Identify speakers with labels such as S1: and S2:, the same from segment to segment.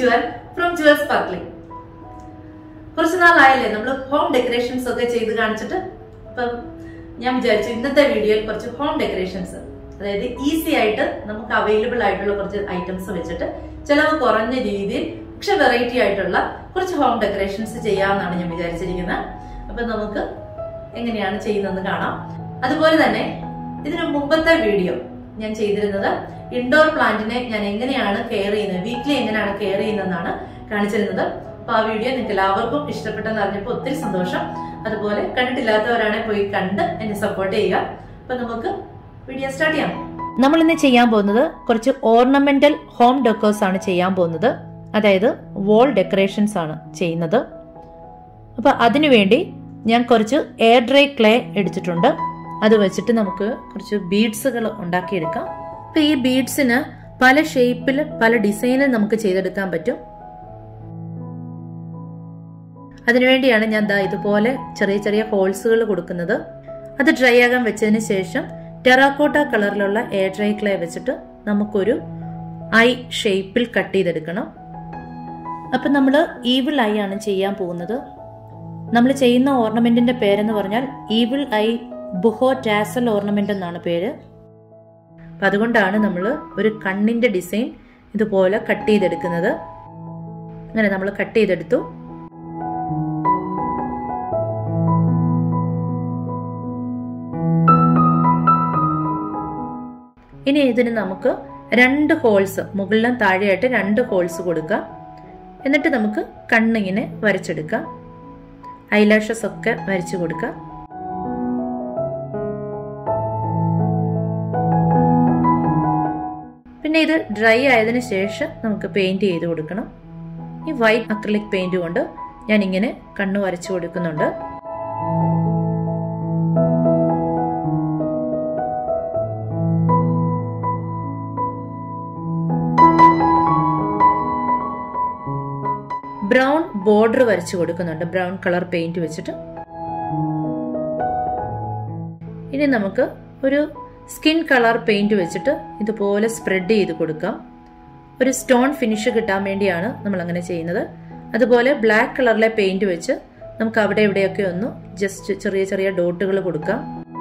S1: Jual from Jual sparkling കുറച്ച് നാളായല്ലേ നമ്മൾ home decorations ഒക്കെ ചെയ്ത് കാണിച്ചിട്ട് അപ്പം ഞാൻ വിചാരിച്ചു ഇന്നത്തെ വീഡിയോയിൽ കുറച്ച് ഹോം ഡെക്കറേഷൻസ് അതായത് ഈസി ആയിട്ട് നമുക്ക് അവൈലബിൾ ആയിട്ടുള്ള കുറച്ച് ഐറ്റംസ് വെച്ചിട്ട് ചിലവ് കുറഞ്ഞ രീതിയിൽ പക്ഷെ വെറൈറ്റി ആയിട്ടുള്ള കുറച്ച് ഹോം ഡെക്കറേഷൻസ് ചെയ്യാമെന്നാണ് ഞാൻ വിചാരിച്ചിരിക്കുന്നത് അപ്പൊ നമുക്ക് എങ്ങനെയാണ് ചെയ്യുന്നതെന്ന് കാണാം അതുപോലെ തന്നെ ഇതിന് മുമ്പത്തെ വീഡിയോ ഞാൻ ചെയ്തിരുന്നത് ഇൻഡോർ പ്ലാന്റിനെ ഞാൻ എങ്ങനെയാണ് കെയർ ചെയ്യുന്നത് വീക്ക്ലി എങ്ങനെയാണ് കെയർ ചെയ്യുന്നതെന്നാണ് കാണിച്ചിരുന്നത് അപ്പൊ ആ വീഡിയോ നിങ്ങൾക്ക് എല്ലാവർക്കും ഇഷ്ടപ്പെട്ടെന്ന് അറിഞ്ഞപ്പോൾ ഒത്തിരി സന്തോഷം അതുപോലെ കണ്ടിട്ടില്ലാത്തവരാണെങ്കിൽ പോയി കണ്ട് എന്നെ സപ്പോർട്ട് ചെയ്യുക അപ്പൊ നമുക്ക് വീഡിയോ സ്റ്റാർട്ട് ചെയ്യാം
S2: നമ്മൾ ഇന്ന് ചെയ്യാൻ പോകുന്നത് കുറച്ച് ഓർണമെന്റൽ ഹോം ഡെക്കേഴ്സ് ആണ് ചെയ്യാൻ പോകുന്നത് അതായത് വോൾ ഡെക്കറേഷൻസ് ആണ് ചെയ്യുന്നത് അപ്പൊ അതിനുവേണ്ടി ഞാൻ കുറച്ച് എയർ ഡ്രൈ ക്ലേ എടുത്തിട്ടുണ്ട് അത് വെച്ചിട്ട് നമുക്ക് കുറച്ച് ബീഡ്സുകൾ ഉണ്ടാക്കിയെടുക്കാം അപ്പൊ ഈ ബീഡ്സിന് പല ഷേപ്പിൽ പല ഡിസൈനിൽ നമുക്ക് ചെയ്തെടുക്കാൻ പറ്റും അതിനുവേണ്ടിയാണ് ഞാൻ ദാ ഇതുപോലെ ചെറിയ ചെറിയ ഹോൾസുകൾ കൊടുക്കുന്നത് അത് ഡ്രൈ ആകാൻ വെച്ചതിന് ശേഷം ടെറാക്കോട്ട കളറിലുള്ള എയർ ഡ്രൈ ക്ലേ വെച്ചിട്ട് നമുക്കൊരു ഐ ഷേപ്പിൽ കട്ട് ചെയ്തെടുക്കണം അപ്പം നമ്മൾ ഈവിൾ ഐ ആണ് ചെയ്യാൻ പോകുന്നത് നമ്മൾ ചെയ്യുന്ന ഓർണമെന്റിന്റെ പേരെന്ന് പറഞ്ഞാൽ evil eye boho tassel ornament എന്നാണ് പേര് അപ്പം അതുകൊണ്ടാണ് നമ്മൾ ഒരു കണ്ണിന്റെ ഡിസൈൻ ഇതുപോലെ കട്ട് ചെയ്തെടുക്കുന്നത് അങ്ങനെ നമ്മൾ കട്ട് ചെയ്തെടുത്തു ഇനി ഇതിന് നമുക്ക് രണ്ട് ഹോൾസ് മുകളിലും താഴെയായിട്ട് രണ്ട് ഹോൾസ് കൊടുക്കാം എന്നിട്ട് നമുക്ക് കണ്ണിങ്ങനെ വരച്ചെടുക്കാം ഐലാഷസ് ഒക്കെ വരച്ചു കൊടുക്കാം പിന്നെ ഇത് ഡ്രൈ ആയതിനു ശേഷം നമുക്ക് പെയിന്റ് ചെയ്ത് കൊടുക്കണം ഈ വൈറ്റ് അക്രലിക് പെയിന്റ് കൊണ്ട് ഞാൻ ഇങ്ങനെ കണ്ണ് വരച്ചു കൊടുക്കുന്നുണ്ട് ബ്രൗൺ ബോർഡർ വരച്ചു കൊടുക്കുന്നുണ്ട് ബ്രൗൺ കളർ പെയിന്റ് വെച്ചിട്ട് ഇനി നമുക്ക് ഒരു സ്കിൻ കളർ പെയിന്റ് വെച്ചിട്ട് ഇതുപോലെ സ്പ്രെഡ് ചെയ്ത് കൊടുക്കാം ഒരു സ്റ്റോൺ ഫിനിഷ് കിട്ടാൻ വേണ്ടിയാണ് നമ്മൾ അങ്ങനെ ചെയ്യുന്നത് അതുപോലെ ബ്ലാക്ക് കളറിലെ പെയിന്റ് വെച്ച് നമുക്ക് അവിടെ ഇവിടെയൊക്കെ ഒന്ന് ജസ്റ്റ് ചെറിയ ചെറിയ ഡോട്ടുകൾ കൊടുക്കാം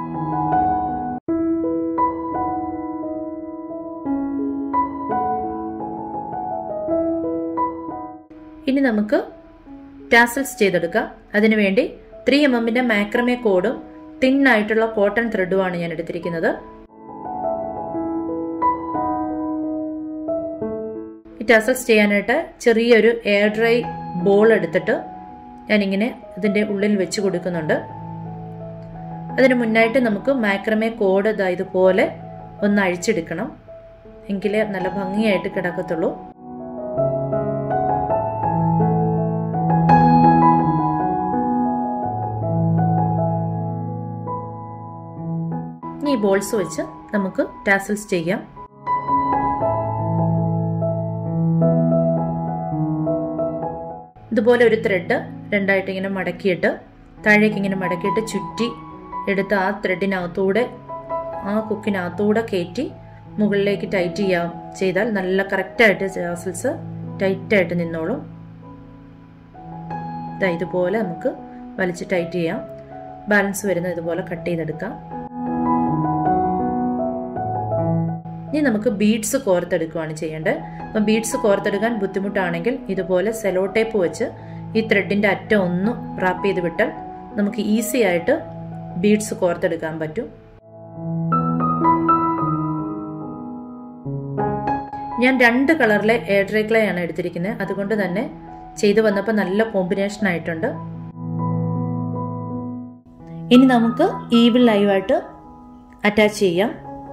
S2: ഇനി നമുക്ക് ടാസൽസ് ചെയ്തെടുക്കാം അതിനുവേണ്ടി ത്രീ എം എമ്മിന്റെ മാക്രമേ കോഡും തിൻ ആയിട്ടുള്ള കോട്ടൺ ത്രെഡുമാണ് ഞാൻ എടുത്തിരിക്കുന്നത് ഈ ടാസൽസ് ചെയ്യാനായിട്ട് ചെറിയൊരു എയർ ഡ്രൈ ബോൾ എടുത്തിട്ട് ഞാനിങ്ങനെ ഇതിന്റെ ഉള്ളിൽ വെച്ച് കൊടുക്കുന്നുണ്ട് അതിന് മുന്നായിട്ട് നമുക്ക് മാക്രമേ കോഡ് ഇതാ ഇതുപോലെ ഒന്ന് അഴിച്ചെടുക്കണം എങ്കിലേ നല്ല ഭംഗിയായിട്ട് കിടക്കത്തുള്ളൂ ഈ ബോൾസ് വെച്ച് നമുക്ക് ടാസൽസ് ചെയ്യാം ഇതുപോലെ ഒരു ത്രെഡ് രണ്ടായിട്ട് ഇങ്ങനെ മടക്കിയിട്ട് താഴേക്ക് ഇങ്ങനെ മടക്കിയിട്ട് ചുറ്റി എടുത്ത് ആ ത്രെഡിനകത്തൂടെ ആ കുക്കിനകത്തൂടെ കയറ്റി മുകളിലേക്ക് ടൈറ്റ് ചെയ്യാം ചെയ്താൽ നല്ല കറക്റ്റായിട്ട് ടാസൽസ് ടൈറ്റായിട്ട് നിന്നോളും ഇതുപോലെ നമുക്ക് വലിച്ച് ടൈറ്റ് ചെയ്യാം ബാലൻസ് വരുന്ന ഇതുപോലെ കട്ട് ചെയ്തെടുക്കാം ഇനി നമുക്ക് ബീഡ്സ് കോർത്തെടുക്കുകയാണ് ചെയ്യേണ്ടത് അപ്പം ബീഡ്സ് കോർത്തെടുക്കാൻ ബുദ്ധിമുട്ടാണെങ്കിൽ ഇതുപോലെ സെലോ ടേപ്പ് വെച്ച് ഈ ത്രെഡിന്റെ അറ്റം ഒന്ന് റാപ്പ് ചെയ്ത് വിട്ടാൽ നമുക്ക് ഈസി ആയിട്ട് ബീഡ്സ് കോർത്തെടുക്കാൻ പറ്റും ഞാൻ രണ്ട് കളറിലെ എയർ ഡ്രൈ ക്ലേ ആണ് എടുത്തിരിക്കുന്നത് അതുകൊണ്ട് തന്നെ ചെയ്തു വന്നപ്പോൾ നല്ല കോമ്പിനേഷൻ ആയിട്ടുണ്ട് ഇനി നമുക്ക് ഈവിൾ ലൈവായിട്ട് അറ്റാച്ച് ചെയ്യാം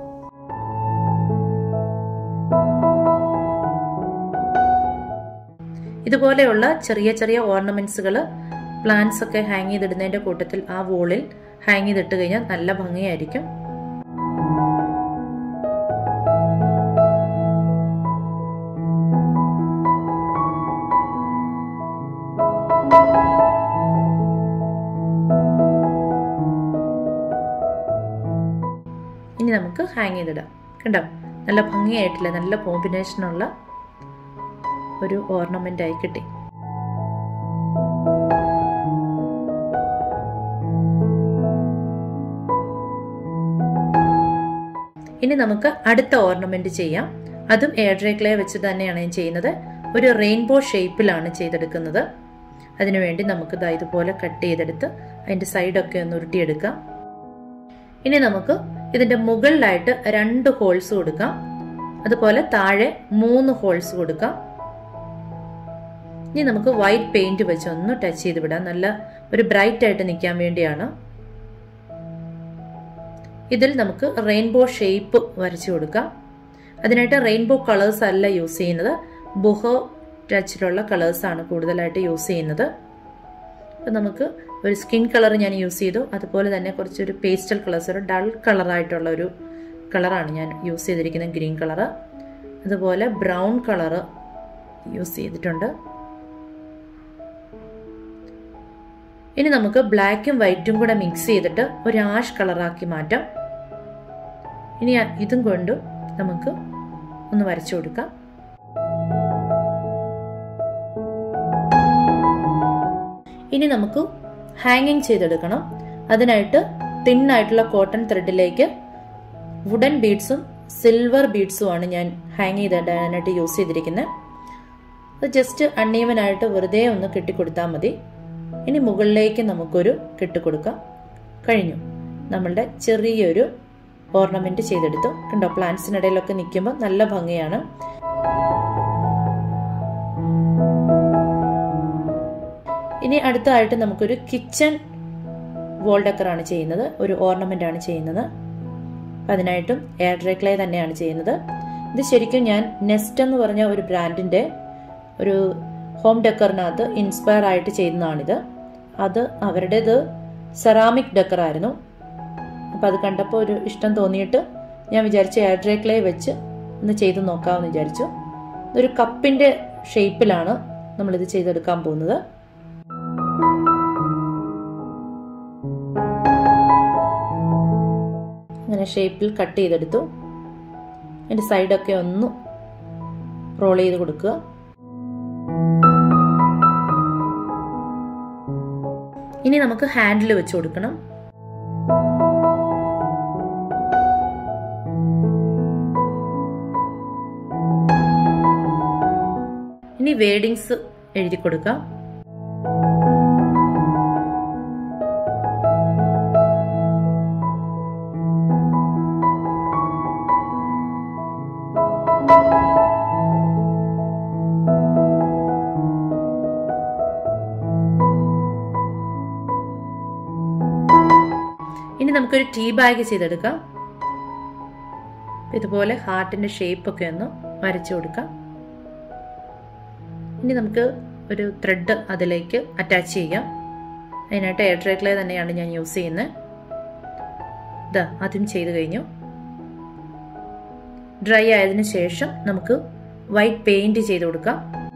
S2: ഇതുപോലെയുള്ള ചെറിയ ചെറിയ ഓർണമെന്റ്സുകൾ പ്ലാന്റ്സ് ഒക്കെ ഹാങ് ചെയ്തിടുന്നതിന്റെ കൂട്ടത്തിൽ ആ വോളിൽ ഹാങ് ചെയ്തിട്ട് കഴിഞ്ഞാൽ നല്ല ഭംഗിയായിരിക്കും ഇനി നമുക്ക് ഹാങ് ചെയ്തിടാം കണ്ടോ നല്ല ഭംഗിയായിട്ടില്ല നല്ല കോമ്പിനേഷനുള്ള ഒരു ഓർണമെൻ്റ് ആയി കിട്ടി ഇനി നമുക്ക് അടുത്ത ഓർണമെന്റ് ചെയ്യാം അതും എയർ ഡ്രൈ ക്ലേ വെച്ച് തന്നെയാണ് ഞാൻ ചെയ്യുന്നത് ഒരു റെയിൻബോ ഷേപ്പിലാണ് ചെയ്തെടുക്കുന്നത് അതിനുവേണ്ടി നമുക്ക് ഇതാ ഇതുപോലെ കട്ട് ചെയ്തെടുത്ത് അതിൻ്റെ സൈഡൊക്കെ ഒന്ന് ഉരുട്ടിയെടുക്കാം ഇനി നമുക്ക് ഇതിൻ്റെ മുകളിലായിട്ട് രണ്ട് ഹോൾസ് കൊടുക്കാം അതുപോലെ താഴെ മൂന്ന് ഹോൾസ് കൊടുക്കാം ഇനി നമുക്ക് വൈറ്റ് പെയിന്റ് വെച്ച് ഒന്ന് ടച്ച് ചെയ്ത് വിടാം നല്ല ഒരു ബ്രൈറ്റ് ആയിട്ട് നിൽക്കാൻ വേണ്ടിയാണ് ഇതിൽ നമുക്ക് റെയിൻബോ ഷേപ്പ് വരച്ചു കൊടുക്കാം അതിനായിട്ട് റെയിൻബോ കളേഴ്സ് അല്ല യൂസ് ചെയ്യുന്നത് ബുഹോ ടച്ചിലുള്ള കളേഴ്സാണ് കൂടുതലായിട്ട് യൂസ് ചെയ്യുന്നത് അപ്പം നമുക്ക് ഒരു സ്കിൻ കളർ ഞാൻ യൂസ് ചെയ്തു അതുപോലെ തന്നെ കുറച്ചൊരു പേസ്റ്റൽ കളേഴ്സ് ഒരു ഡൾ കളറായിട്ടുള്ള ഒരു കളറാണ് ഞാൻ യൂസ് ചെയ്തിരിക്കുന്നത് ഗ്രീൻ കളറ് അതുപോലെ ബ്രൗൺ കളറ് യൂസ് ചെയ്തിട്ടുണ്ട് ഇനി നമുക്ക് ബ്ലാക്കും വൈറ്റും കൂടെ മിക്സ് ചെയ്തിട്ട് ഒരു ആഷ് കളറാക്കി മാറ്റാം ഇനി ഇതും കൊണ്ട് നമുക്ക് ഒന്ന് വരച്ചു കൊടുക്കാം ഇനി നമുക്ക് ഹാങ്ങിങ് ചെയ്തെടുക്കണം അതിനായിട്ട് തിന്നായിട്ടുള്ള കോട്ടൺ ത്രെഡിലേക്ക് വുഡൻ ബീഡ്സും സിൽവർ ബീഡ്സുമാണ് ഞാൻ ഹാങ് ചെയ്തിടാനായിട്ട് യൂസ് ചെയ്തിരിക്കുന്നത് അത് ജസ്റ്റ് അണ്ണീവനായിട്ട് വെറുതെ ഒന്ന് കെട്ടിക്കൊടുത്താൽ മതി ഇനി മുകളിലേക്ക് നമുക്കൊരു കെട്ടിക്കൊടുക്കാം കഴിഞ്ഞു നമ്മളുടെ ചെറിയൊരു ഓർണമെന്റ് ചെയ്തെടുത്തു കണ്ടോ പ്ലാന്റ്സിനിടയിലൊക്കെ നിൽക്കുമ്പോൾ നല്ല ഭംഗിയാണ് ഇനി അടുത്തതായിട്ട് നമുക്കൊരു കിച്ചൺ വോൾ ഡെക്കറാണ് ചെയ്യുന്നത് ഒരു ഓർണമെന്റ് ആണ് ചെയ്യുന്നത് അപ്പം അതിനായിട്ടും എയർ ഡ്രൈ ക്ലേ തന്നെയാണ് ചെയ്യുന്നത് ഇത് ശരിക്കും ഞാൻ നെസ്റ്റ് എന്ന് പറഞ്ഞ ഒരു ബ്രാൻഡിന്റെ ഒരു ഹോം ഡെക്കറിനകത്ത് ഇൻസ്പയർ ആയിട്ട് ചെയ്യുന്നതാണിത് അത് അവരുടേത് സെറാമിക് ഡെക്കർ ആയിരുന്നു അപ്പം അത് കണ്ടപ്പോൾ ഒരു ഇഷ്ടം തോന്നിയിട്ട് ഞാൻ വിചാരിച്ചു എയർ ഡ്രൈ ക്ലേ വെച്ച് ഒന്ന് ചെയ്ത് നോക്കാമെന്ന് വിചാരിച്ചു ഇതൊരു കപ്പിന്റെ ഷേപ്പിലാണ് നമ്മളിത് ചെയ്തെടുക്കാൻ പോകുന്നത് അങ്ങനെ ഷേപ്പിൽ കട്ട് ചെയ്തെടുത്തു അതിൻ്റെ സൈഡൊക്കെ ഒന്ന് റോൾ ചെയ്ത് കൊടുക്കുക ഇനി നമുക്ക് ഹാൻഡിൽ വെച്ച് കൊടുക്കണം ഇനി വേഡിങ്സ് എഴുതി കൊടുക്കാം ഇനി നമുക്കൊരു ടീ ബാഗ് ചെയ്തെടുക്കാം ഇതുപോലെ ഹാർട്ടിന്റെ ഷേപ്പ് ഒക്കെ ഒന്ന് വരച്ചു കൊടുക്കാം ഇനി നമുക്ക് ഒരു ത്രെഡ് അതിലേക്ക് അറ്റാച്ച് ചെയ്യാം അതിനായിട്ട് എയർ ഡ്രൈ ക്ലേ തന്നെയാണ് ഞാൻ യൂസ് ചെയ്യുന്നത് ഇതാ അതും ചെയ്ത് കഴിഞ്ഞു ഡ്രൈ ആയതിനു ശേഷം നമുക്ക് വൈറ്റ് പെയിന്റ് ചെയ്ത് കൊടുക്കാം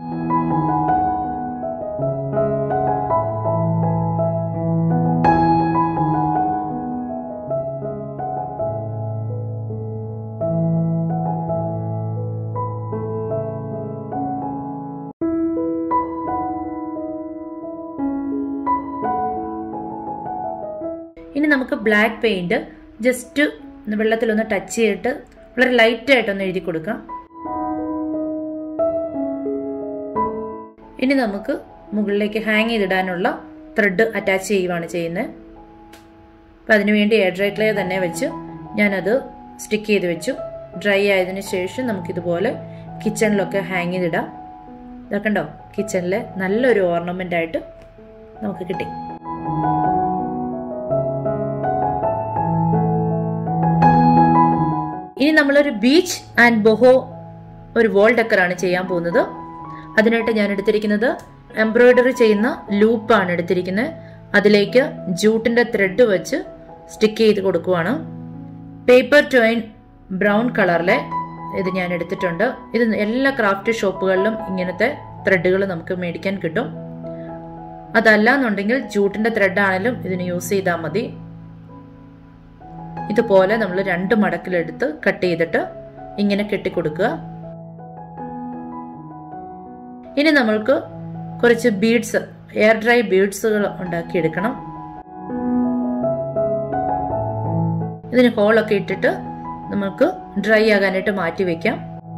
S2: ഇനി നമുക്ക് ബ്ലാക്ക് പെയിന്റ് ജസ്റ്റ് വെള്ളത്തിലൊന്ന് ടച്ച് ചെയ്തിട്ട് വളരെ ലൈറ്റ് ആയിട്ടൊന്ന് എഴുതി കൊടുക്കാം ഇനി നമുക്ക് മുകളിലേക്ക് ഹാങ് ചെയ്തിടാനുള്ള ത്രെഡ് അറ്റാച്ച് ചെയ്യുവാണ് ചെയ്യുന്നത് അപ്പം അതിനുവേണ്ടി എയർ ഡ്രൈ ക്ലേ തന്നെ വെച്ച് ഞാനത് സ്റ്റിക്ക് ചെയ്ത് വെച്ചു ഡ്രൈ ആയതിനു ശേഷം നമുക്കിതുപോലെ കിച്ചണിലൊക്കെ ഹാങ് ചെയ്തിടാം ഇതൊക്കെ ഉണ്ടോ കിച്ചണിലെ നല്ലൊരു ഓർണമെൻ്റ് ആയിട്ട് നമുക്ക് കിട്ടി ഇനി നമ്മളൊരു ബീച്ച് ആൻഡ് ബൊഹോ ഒരു വോൾ ഡെക്കറാണ് ചെയ്യാൻ പോകുന്നത് അതിനായിട്ട് ഞാൻ എടുത്തിരിക്കുന്നത് എംബ്രോയിഡറി ചെയ്യുന്ന ലൂപ്പാണ് എടുത്തിരിക്കുന്നത് അതിലേക്ക് ജൂട്ടിന്റെ ത്രെഡ് വെച്ച് സ്റ്റിക്ക് ചെയ്ത് കൊടുക്കുവാണ് പേപ്പർ ടോയിൻ ബ്രൗൺ കളറിലെ ഇത് ഞാൻ എടുത്തിട്ടുണ്ട് ഇത് എല്ലാ ക്രാഫ്റ്റ് ഷോപ്പുകളിലും ഇങ്ങനത്തെ ത്രെഡുകൾ നമുക്ക് മേടിക്കാൻ കിട്ടും അതല്ല എന്നുണ്ടെങ്കിൽ ജൂട്ടിന്റെ ത്രെഡ് ആണെങ്കിലും ഇതിന് യൂസ് ചെയ്താൽ മതി ഇതുപോലെ നമ്മൾ രണ്ട് മടക്കിലെടുത്ത് കട്ട് ചെയ്തിട്ട് ഇങ്ങനെ കെട്ടിക്കൊടുക്കുക ഇനി നമ്മൾക്ക് കുറച്ച് ബീഡ്സ് എയർ ഡ്രൈ ബീഡ്സുകൾ ഉണ്ടാക്കിയെടുക്കണം ഇതിന് ഹോളൊക്കെ ഇട്ടിട്ട് നമുക്ക് ഡ്രൈ ആകാനായിട്ട് മാറ്റി വെക്കാം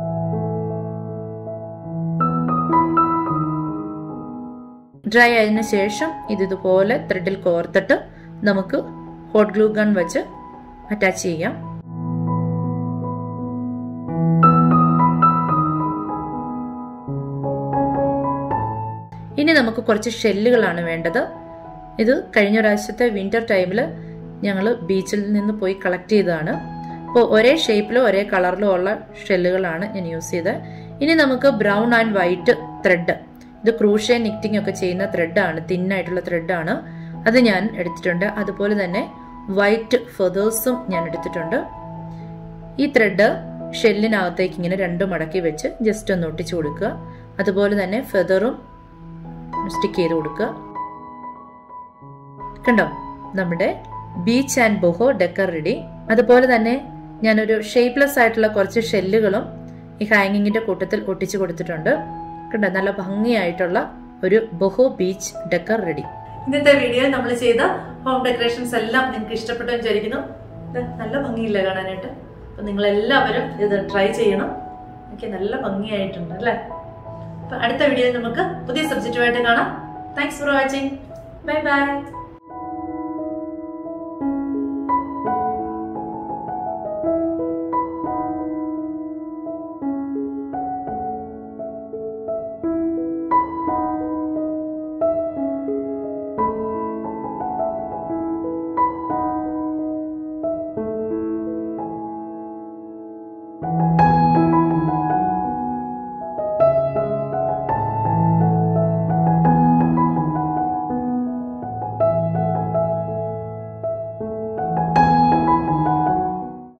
S2: ഡ്രൈ ആയതിനു ശേഷം ഇത് ഇതുപോലെ ത്രെഡിൽ കോർത്തിട്ട് നമുക്ക് ഹോട്ട് ഗ്ലൂ ഗൺ വെച്ച് അറ്റാച്ച് ചെയ്യാം ഇനി നമുക്ക് കുറച്ച് ഷെല്ലുകളാണ് വേണ്ടത് ഇത് കഴിഞ്ഞ പ്രാവശ്യത്തെ വിന്റർ ടൈമിൽ ഞങ്ങൾ ബീച്ചിൽ നിന്ന് പോയി കളക്ട് ചെയ്തതാണ് അപ്പോൾ ഒരേ ഷേപ്പിലും ഒരേ കളറിലും ഉള്ള ഷെല്ലുകളാണ് ഞാൻ യൂസ് ചെയ്തത് ഇനി നമുക്ക് ബ്രൗൺ ആൻഡ് വൈറ്റ് ത്രെഡ് ഇത് ക്രൂഷ്യ നിക്റ്റിംഗ് ഒക്കെ ചെയ്യുന്ന ത്രെഡാണ് തിന്നായിട്ടുള്ള ത്രെഡാണ് അത് ഞാൻ എടുത്തിട്ടുണ്ട് അതുപോലെ തന്നെ വൈറ്റ് ഫെതേഴ്സും ഞാൻ എടുത്തിട്ടുണ്ട് ഈ ത്രെഡ് ഷെല്ലിനകത്തേക്ക് ഇങ്ങനെ രണ്ടും മടക്കി വെച്ച് ജസ്റ്റ് ഒന്ന് ഒട്ടിച്ചു കൊടുക്കുക അതുപോലെ തന്നെ ഫെതറും സ്റ്റിക്ക് ചെയ്ത് കൊടുക്കുക കണ്ടോ നമ്മുടെ beach and boho decor ready അതുപോലെ തന്നെ ഞാനൊരു ഷേപ്പ്ലെസ് ആയിട്ടുള്ള കുറച്ച് ഷെല്ലുകളും ഈ ഹാങ്ങിങ്ങിന്റെ കൂട്ടത്തിൽ ഒട്ടിച്ചു കൊടുത്തിട്ടുണ്ട് കണ്ടോ നല്ല ഭംഗിയായിട്ടുള്ള ഒരു ബൊഹോ ബീച്ച് ഡെക്കർ റെഡി
S1: ഇന്നത്തെ വീഡിയോ നമ്മൾ ചെയ്ത ഹോം ഡെക്കറേഷൻസ് എല്ലാം നിങ്ങൾക്ക് ഇഷ്ടപ്പെട്ടു എന്ന് വിചാരിക്കുന്നു ഇത് നല്ല ഭംഗിയില്ല കാണാനായിട്ട് അപ്പൊ നിങ്ങൾ എല്ലാവരും ഇത് ട്രൈ ചെയ്യണം എനിക്ക് നല്ല ഭംഗിയായിട്ടുണ്ട് അല്ലേ അപ്പൊ അടുത്ത വീഡിയോയിൽ നമുക്ക് പുതിയ സബ്ജക്റ്റുമായിട്ട് കാണാം thanks for watching bye by